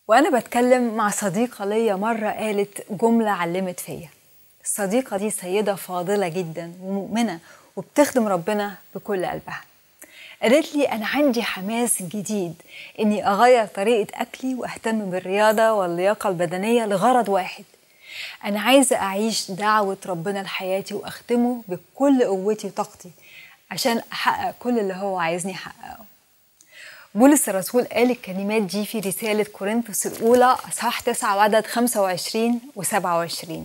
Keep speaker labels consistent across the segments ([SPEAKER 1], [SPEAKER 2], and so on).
[SPEAKER 1] وأنا بتكلم مع صديقة ليا مرة قالت جملة علمت فيا الصديقة دي سيدة فاضلة جدا ومؤمنة وبتخدم ربنا بكل قلبها قالت لي أنا عندي حماس جديد إني أغير طريقة أكلي وأهتم بالرياضة واللياقة البدنية لغرض واحد أنا عايزة أعيش دعوة ربنا لحياتي وأخدمه بكل قوتي وطاقتي عشان أحقق كل اللي هو عايزني أحققه بولس الرسول قال الكلمات دي في رسالة كورنثوس الأولى أصحاح 9 وعدد 25 و 27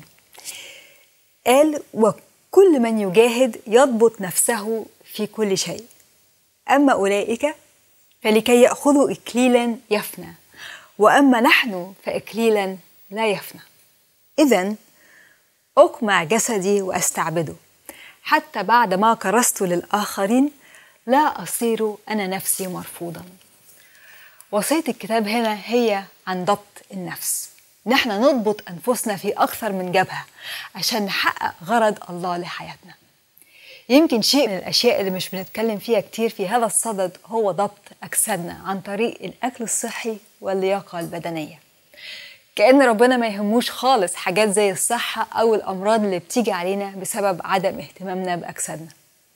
[SPEAKER 1] قال وكل من يجاهد يضبط نفسه في كل شيء أما أولئك فلكي يأخذوا إكليلا يفنى وأما نحن فإكليلا لا يفنى إذا أقمع جسدي وأستعبده حتى بعد ما كرست للآخرين لا أصير أنا نفسي مرفوضا وصية الكتاب هنا هي عن ضبط النفس نحن نضبط أنفسنا في أكثر من جبهة عشان نحقق غرض الله لحياتنا يمكن شيء من الأشياء اللي مش بنتكلم فيها كتير في هذا الصدد هو ضبط أجسادنا عن طريق الأكل الصحي واللياقة البدنية كأن ربنا ما يهموش خالص حاجات زي الصحة أو الأمراض اللي بتيجي علينا بسبب عدم اهتمامنا بأجسادنا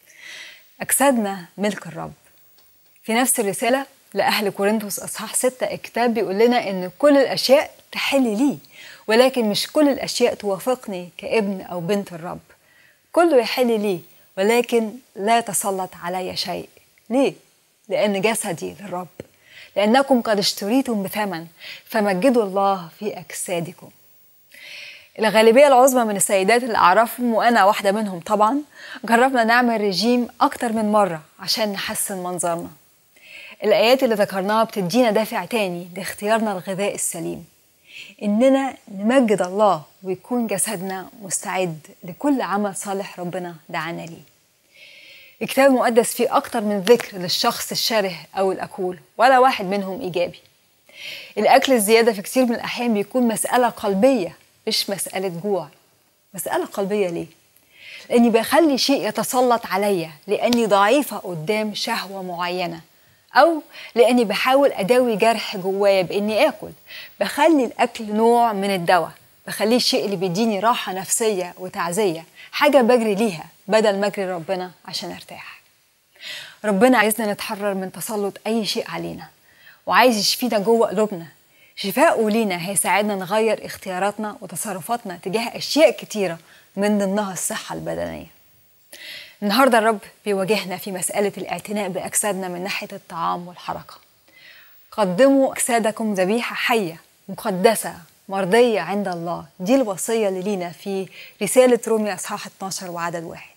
[SPEAKER 1] أجسادنا ملك الرب في نفس الرسالة لأهل كورنثوس أصحاح 6 الكتاب بيقول لنا إن كل الأشياء تحل لي ولكن مش كل الأشياء توافقني كابن أو بنت الرب كله يحل لي ولكن لا يتسلط علي شيء ليه؟ لأن جسدي للرب لأنكم قد اشتريتم بثمن فمجدوا الله في أجسادكم الغالبية العظمى من السيدات اللي أعرفهم وأنا واحدة منهم طبعا جربنا نعمل رجيم أكتر من مرة عشان نحسن منظرنا الآيات اللي ذكرناها بتدينا دافع تاني لاختيارنا الغذاء السليم إننا نمجد الله ويكون جسدنا مستعد لكل عمل صالح ربنا دعانا ليه الكتاب المقدس فيه أكتر من ذكر للشخص الشره أو الأكول ولا واحد منهم إيجابي الأكل الزيادة في كثير من الأحيان بيكون مسألة قلبية مش مسألة جوع مسألة قلبية ليه؟ لأني بخلي شيء يتسلط عليا لأني ضعيفة قدام شهوة معينة أو لأني بحاول أداوي جرح جوايا بإني آكل بخلي الأكل نوع من الدواء بخليه الشيء اللي بيديني راحة نفسية وتعزية حاجة بجري ليها بدل ما أجري ربنا عشان أرتاح ربنا عايزنا نتحرر من تسلط أي شيء علينا وعايز يشفينا جوه قلوبنا شفاءه لينا هيساعدنا نغير اختياراتنا وتصرفاتنا تجاه أشياء كتيرة من ضمنها الصحة البدنية النهاردة الرب بيواجهنا في مسألة الاعتناء بأجسادنا من ناحية الطعام والحركة قدموا أجسادكم ذبيحة حية مقدسة مرضية عند الله دي الوصية اللي لينا في رسالة روميا أصحاح 12 وعدد واحد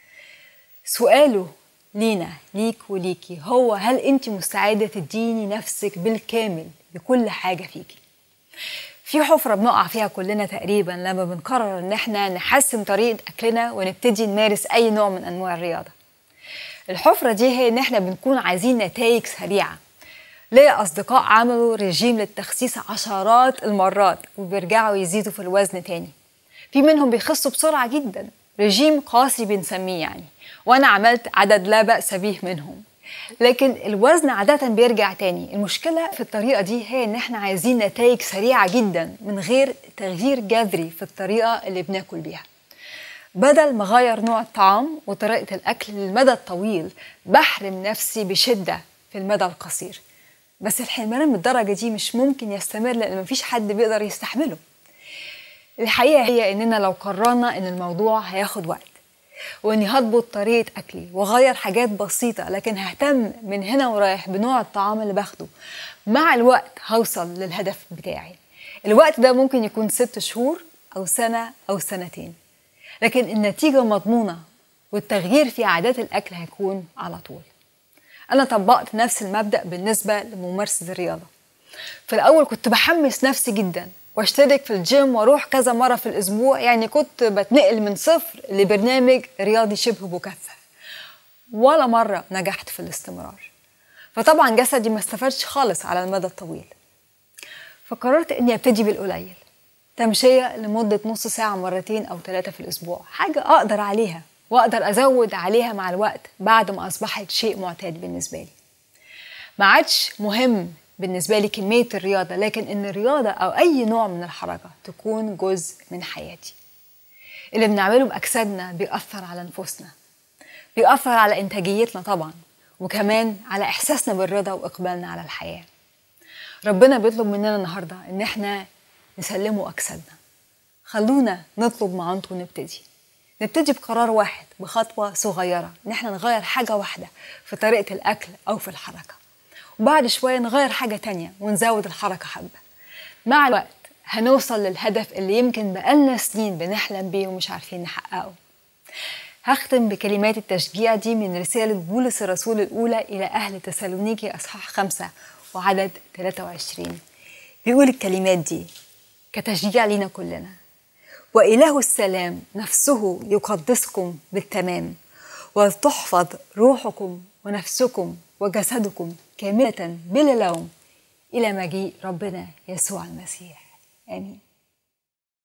[SPEAKER 1] سؤاله لينا ليك وليكي هو هل أنت مستعدة تديني نفسك بالكامل لكل حاجة فيكي في حفرة بنقع فيها كلنا تقريبا لما بنقرر ان احنا نحسن طريقة اكلنا ونبتدي نمارس اي نوع من انواع الرياضة الحفرة دي هي ان احنا بنكون عايزين نتائج سريعة ليا اصدقاء عملوا رجيم للتخسيس عشرات المرات وبيرجعوا يزيدوا في الوزن تاني في منهم بيخسوا بسرعة جدا رجيم قاسي بنسميه يعني وانا عملت عدد لا بأس به منهم لكن الوزن عادة بيرجع تاني المشكلة في الطريقة دي هي ان احنا عايزين نتائج سريعة جدا من غير تغيير جذري في الطريقة اللي بناكل بيها بدل ما غير نوع الطعام وطريقة الأكل للمدى الطويل بحرم نفسي بشدة في المدى القصير بس الحرمان من الدرجة دي مش ممكن يستمر لأن مفيش حد بيقدر يستحمله الحقيقة هي إننا لو قررنا إن الموضوع هياخد وقت واني هضبط طريقه اكلي واغير حاجات بسيطه لكن ههتم من هنا ورايح بنوع الطعام اللي باخده مع الوقت هوصل للهدف بتاعي الوقت ده ممكن يكون ست شهور او سنه او سنتين لكن النتيجه مضمونه والتغيير في عادات الاكل هيكون على طول انا طبقت نفس المبدا بالنسبه لممارسه الرياضه في الاول كنت بحمس نفسي جدا واشترك في الجيم واروح كذا مرة في الأسبوع يعني كنت بتنقل من صفر لبرنامج رياضي شبه مكثف ولا مرة نجحت في الاستمرار فطبعا جسدي ما استفادش خالص على المدى الطويل فقررت اني ابتدي بالقليل تمشية لمدة نص ساعة مرتين أو ثلاثة في الأسبوع حاجة أقدر عليها وأقدر أزود عليها مع الوقت بعد ما أصبحت شيء معتاد بالنسبة لي ما عادش مهم بالنسبة لي كمية الرياضة لكن إن الرياضة أو أي نوع من الحركة تكون جزء من حياتي اللي بنعمله بأجسادنا بيأثر على نفوسنا بيأثر على إنتاجيتنا طبعا وكمان على إحساسنا بالرضا وإقبالنا على الحياة ربنا بيطلب مننا النهاردة إن إحنا نسلمه أجسادنا خلونا نطلب معونته ونبتدي نبتدي بقرار واحد بخطوة صغيرة إن إحنا نغير حاجة واحدة في طريقة الأكل أو في الحركة وبعد شوية نغير حاجة تانية ونزود الحركة حبة مع الوقت هنوصل للهدف اللي يمكن بقالنا سنين بنحلم بيه ومش عارفين نحققه هختم بكلمات التشجيع دي من رسالة بولس الرسول الأولى إلى أهل تسالونيكي أصحاح خمسة وعدد 23 بيقول الكلمات دي كتشجيع لينا كلنا وإله السلام نفسه يقدسكم بالتمام وتحفظ روحكم ونفسكم وجسدكم كاملة بلا لوم إلى مجيء ربنا يسوع المسيح آمين